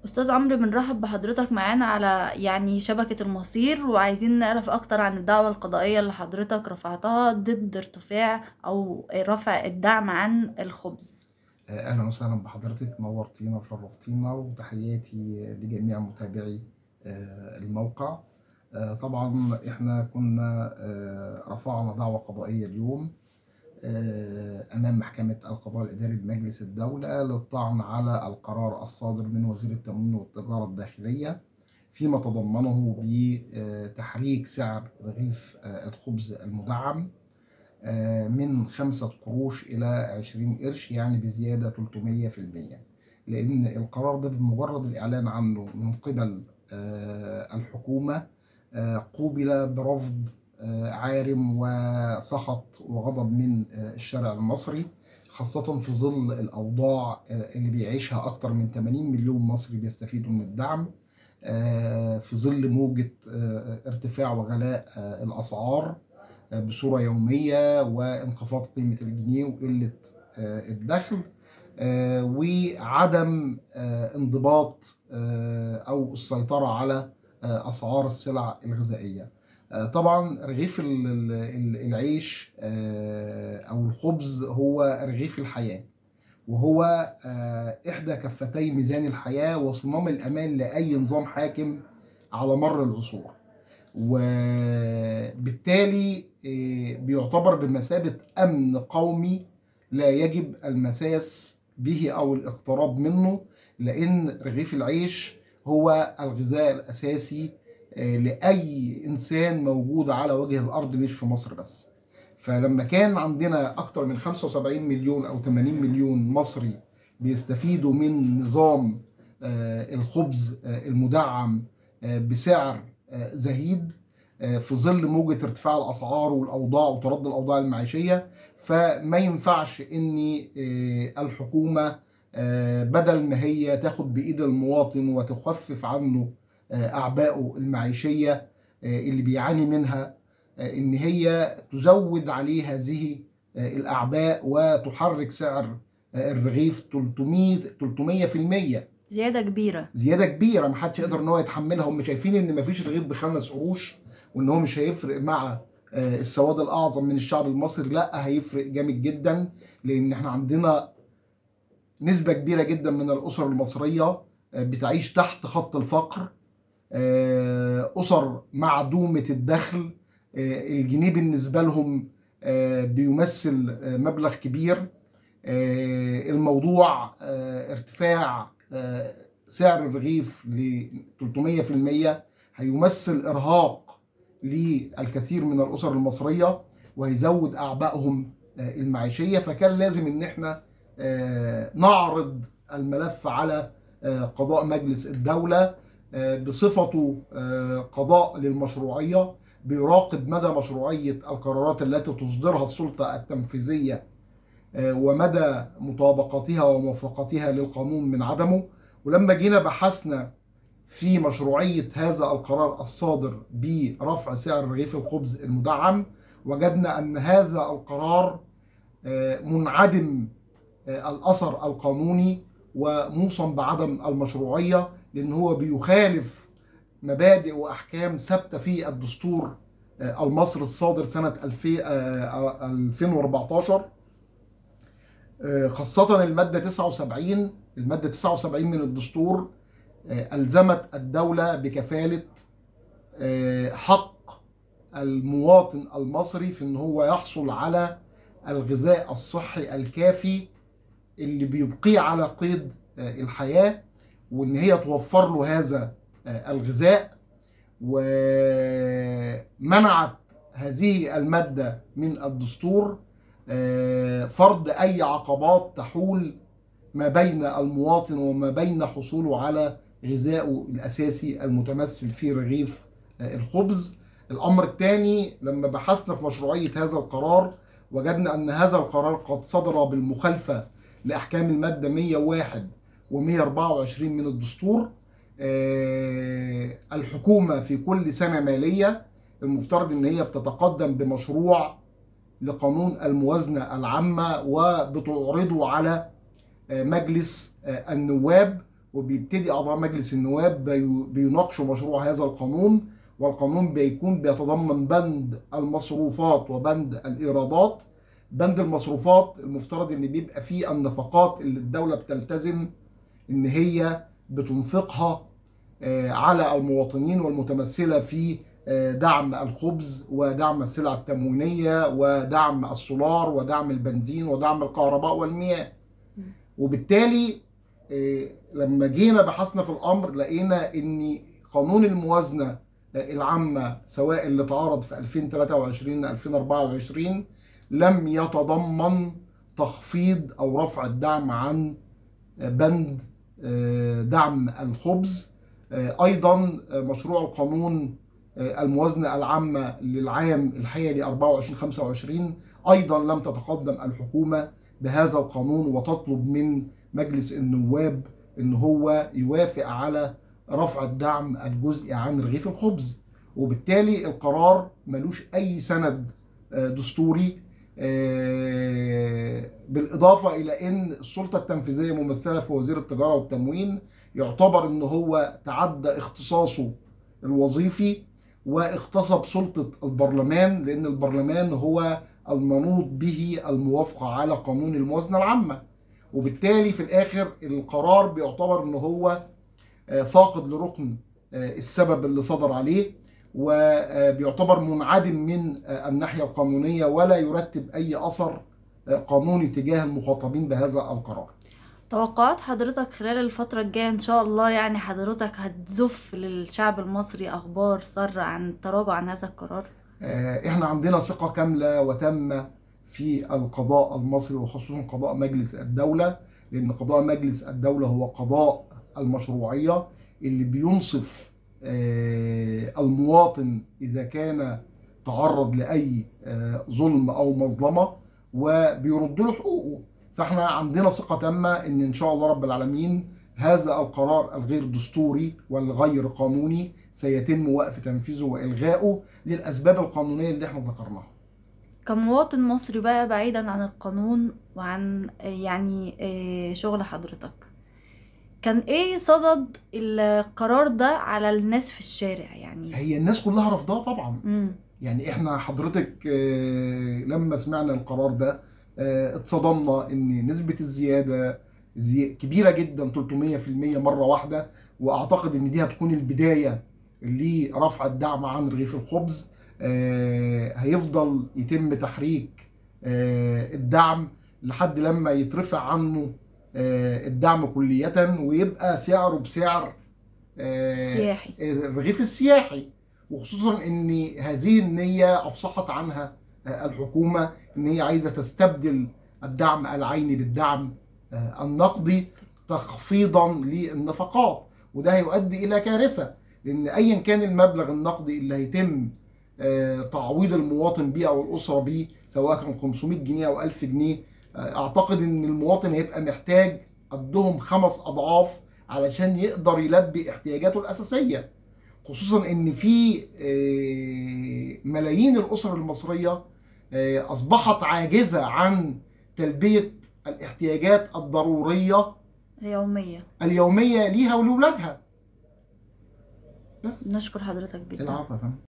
أستاذ عمرو بنرحب بحضرتك معانا على يعني شبكة المصير وعايزين نعرف أكتر عن الدعوة القضائية اللي حضرتك رفعتها ضد ارتفاع أو رفع الدعم عن الخبز اهلا وسهلا بحضرتك نورتينا وشرفتينا وتحياتي لجميع متابعي آه، الموقع آه، طبعا احنا كنا آه، رفعنا دعوة قضائية اليوم آه، امام محكمة القضاء الاداري بمجلس الدولة للطعن على القرار الصادر من وزير التموين والتجارة الداخلية فيما تضمنه بتحريك سعر رغيف آه، الخبز المدعم آه، من خمسة قروش إلى عشرين قرش يعني بزيادة 300% لأن القرار ده بمجرد الإعلان عنه من قبل آه، الحكومة آه، قوبل برفض آه، عارم وسخط وغضب من آه، الشارع المصري خاصة في ظل الأوضاع آه، اللي بيعيشها أكتر من 80 مليون مصري بيستفيدوا من الدعم آه، في ظل موجة آه، ارتفاع وغلاء آه، الأسعار بصورة يومية وانخفاض قيمة الجنيه وقلة آه، الدخل آه، وعدم آه، انضباط آه، أو السيطرة على آه، أسعار السلع الغذائية آه، طبعا رغيف ال- ال- ال- العيش آه، أو الخبز هو رغيف الحياة وهو آه، إحدى كفتي ميزان الحياة وصمام الأمان لأي نظام حاكم على مر العصور وبالتالي آه، بيعتبر بمثابة أمن قومي لا يجب المساس به أو الاقتراب منه لأن رغيف العيش هو الغذاء الأساسي آه، لأي إنسان موجود على وجه الأرض مش في مصر بس فلما كان عندنا أكتر من 75 مليون أو 80 مليون مصري بيستفيدوا من نظام آه، الخبز آه، المدعم آه، بسعر آه، زهيد آه، في ظل موجة ارتفاع الأسعار والأوضاع وتردي الأوضاع المعيشية فما ينفعش إن آه، الحكومة آه، بدل ما هي تاخد بإيد المواطن وتخفف عنه آه، أعبائه المعيشية آه، اللي بيعاني منها آه، إن هي تزود عليه هذه آه، الأعباء وتحرك سعر آه، الرغيف 300 300% زيادة كبيرة زياده كبيره ما حدش يقدر ان هو يتحملها هم شايفين ان مفيش رغيف بخمس قروش وان هو مش هيفرق مع آه، السواد الاعظم من الشعب المصري لا هيفرق جامد جدا لان احنا عندنا نسبه كبيره جدا من الاسر المصريه آه، بتعيش تحت خط الفقر آه، اسر معدومه الدخل آه، الجنيه بالنسبه لهم آه، بيمثل آه، مبلغ كبير آه، الموضوع آه، ارتفاع آه، سعر الرغيف ل 300% هيمثل ارهاق للكثير من الاسر المصريه وهيزود اعبائهم آه، المعيشيه فكان لازم ان احنا آه، نعرض الملف على آه، قضاء مجلس الدوله آه، بصفته آه، قضاء للمشروعيه بيراقب مدى مشروعيه القرارات التي تصدرها السلطه التنفيذيه آه، ومدى مطابقتها وموافقتها للقانون من عدمه ولما جينا بحثنا في مشروعية هذا القرار الصادر برفع سعر رغيف الخبز المدعم وجدنا أن هذا القرار آه، منعدم آه، الأثر القانوني وموصم بعدم المشروعية لأن هو بيخالف مبادئ وأحكام ثابتة في الدستور آه، المصري الصادر سنة 2000 آه، 2014 آه، خاصة المادة 79 المادة 79 من الدستور آه، ألزمت الدولة بكفالة آه، حق المواطن المصري في إن هو يحصل على الغذاء الصحي الكافي اللي بيبقيه على قيد آه، الحياة وإن هي توفر له هذا آه، الغذاء ومنعت هذه المادة من الدستور آه، فرض أي عقبات تحول ما بين المواطن وما بين حصوله على غذائه الأساسي المتمثل في رغيف آه، الخبز الأمر الثاني لما بحثنا في مشروعية هذا القرار وجدنا أن هذا القرار قد صدر بالمخالفة لأحكام المادة 101 و124 من الدستور آه، الحكومة في كل سنة مالية المفترض ان هي بتتقدم بمشروع لقانون الموازنة العامة وبتعرضه على آه، مجلس آه، النواب وبيبتدي اعضاء مجلس النواب بي- بيناقشوا مشروع هذا القانون والقانون بيكون بيتضمن بند المصروفات وبند الايرادات بند المصروفات المفترض ان بيبقى فيه النفقات اللي الدوله بتلتزم ان هي بتنفقها آه، على المواطنين والمتمثله في آه، دعم الخبز ودعم السلع التموينيه ودعم السولار ودعم البنزين ودعم الكهرباء والمياه وبالتالي آه، لما جينا بحثنا في الامر لقينا ان قانون الموازنه آه، العامه سواء اللي اتعرض في 2023 2024 لم يتضمن تخفيض او رفع الدعم عن آه، بند آه، دعم الخبز آه، ايضا آه، مشروع القانون آه، الموازنه العامه للعام الحالي 24 25 ايضا لم تتقدم الحكومه بهذا القانون وتطلب من مجلس النواب ان هو يوافق على رفع الدعم الجزئي عن رغيف الخبز وبالتالي القرار ملوش اي سند آه، دستوري آه، بالاضافه الى ان السلطه التنفيذيه ممثله في وزير التجاره والتموين يعتبر ان هو تعدى اختصاصه الوظيفي واغتصب سلطه البرلمان لان البرلمان هو المنوط به الموافقه على قانون الموازنه العامه وبالتالي في الاخر القرار بيعتبر ان هو آه، فاقد لركن آه، السبب اللي صدر عليه وبيعتبر منعدم من آه، الناحيه القانونيه ولا يرتب اي اثر آه، قانوني تجاه المخاطبين بهذا القرار. توقعات حضرتك خلال الفترة الجاية إن شاء الله يعني حضرتك هتزف للشعب المصري أخبار سارة عن التراجع عن هذا القرار آه، احنا عندنا ثقة كاملة وتامة في القضاء المصري وخصوصا قضاء مجلس الدولة لأن قضاء مجلس الدولة هو قضاء المشروعية اللي بينصف آه، المواطن إذا كان تعرض لأي آه، ظلم أو مظلمة وبيرد له حقوقه فاحنا عندنا ثقة تامة إن إن شاء الله رب العالمين هذا القرار الغير دستوري والغير قانوني سيتم وقف تنفيذه وإلغائه للأسباب القانونية اللي احنا ذكرناها كمواطن مصري بقى بعيدا عن القانون وعن آه، يعني آه، شغل حضرتك كان ايه صدد القرار ده على الناس في الشارع يعني هي الناس كلها رافضاه طبعا مم. يعني احنا حضرتك آه، لما سمعنا القرار ده آه، اتصدمنا ان نسبة الزيادة زي- كبيرة جدا 300% مرة واحدة واعتقد ان دي هتكون البداية لرفع الدعم عن رغيف الخبز آه، هيفضل يتم تحريك آه، الدعم لحد لما يترفع عنه آه، الدعم كلية ويبقى سعره بسعر آه، سياحي الرغيف السياحي وخصوصا ان هذه النيه افصحت عنها آه، الحكومه ان هي عايزه تستبدل الدعم العيني بالدعم آه، النقدي تخفيضا للنفقات وده هيؤدي الى كارثه لان ايا كان المبلغ النقدي اللي هيتم آه، تعويض المواطن بيه او الاسره بيه سواء كان 500 جنيه او 1000 جنيه آه، اعتقد ان المواطن هيبقى محتاج قدهم خمس اضعاف علشان يقدر يلبي احتياجاته الاساسيه خصوصا ان في آه، ملايين الاسر المصريه آه، اصبحت عاجزه عن تلبيه الاحتياجات الضروريه اليومية اليوميه ليها ولولادها بس نشكر حضرتك جدا العفو يا فندم